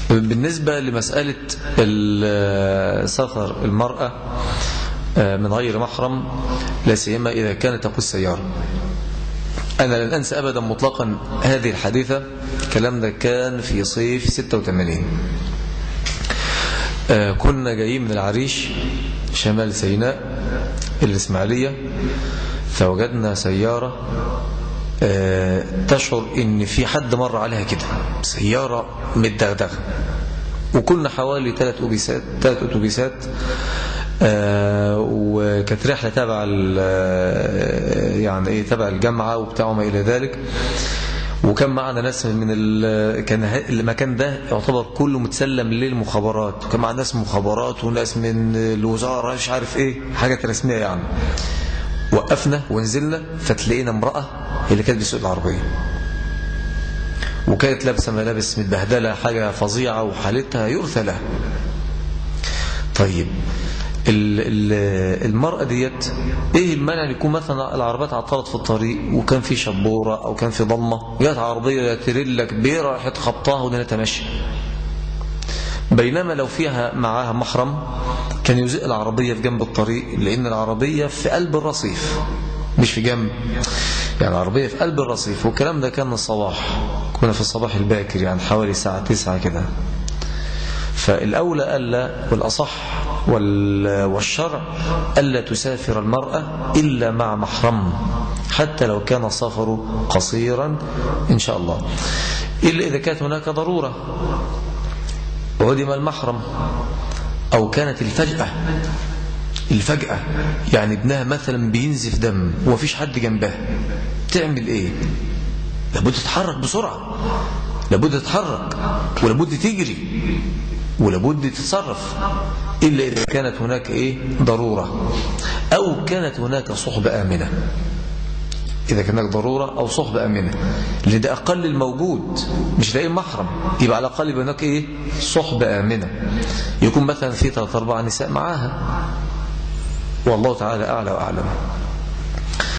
بالنسبة لمسألة سفر المرأة من غير محرم لا سيما إذا كانت تقود سيارة أنا لن أنسى أبدا مطلقا هذه الحادثة الكلام ده كان في صيف 86 كنا جايين من العريش شمال سيناء الإسماعيلية فوجدنا سيارة تشعر ان في حد مر عليها كده سيارة متدغدغة وكنا حوالي ثلاث أتوبيسات ثلاث أتوبيسات وكانت رحلة تبع يعني ايه تبع الجامعة وبتاع وما إلى ذلك وكان معنا ناس من ال... كان المكان ده يعتبر كله متسلم للمخابرات وكان معنا ناس مخابرات وناس من الوزارة مش عارف ايه حاجة رسمية يعني وقفنا ونزلنا فتلاقينا امرأة هي اللي كانت بتسوق العربية وكانت لابسة ملابس متبهدلة حاجة فظيعة وحالتها يرثى لها طيب ال ال المرأة ديت ايه المانع ان يكون مثلا العربيات عطلت في الطريق وكان في شبورة او كان في ضلمة جات عربية تريلا كبيرة راحت خبطاها ودنيتها ماشيه بينما لو فيها معاها محرم كان يزق العربية في جنب الطريق لأن العربية في قلب الرصيف مش في جنب يعني العربية في قلب الرصيف والكلام ده كان الصباح كنا في الصباح الباكر يعني حوالي الساعة تسعة كده فالأولى ألا والأصح والشرع ألا تسافر المرأة إلا مع محرم حتى لو كان السفر قصيرا إن شاء الله إلا إذا كانت هناك ضرورة وهدم المحرم أو كانت الفجأة الفجأة يعني ابنها مثلا بينزف دم ومفيش حد جنبها تعمل ايه لابد تتحرك بسرعة لابد تتحرك ولابد تجري ولابد تتصرف إلا إذا كانت هناك إيه ضرورة أو كانت هناك صحبة آمنة إذا كان هناك ضرورة أو صحبة أمنة لأن ده أقل الموجود مش لاقي محرم يبقى على الأقل يبقى هناك إيه صحبة آمنة يكون مثلا في ثلاث أربع نساء معاها والله تعالى أعلى وأعلم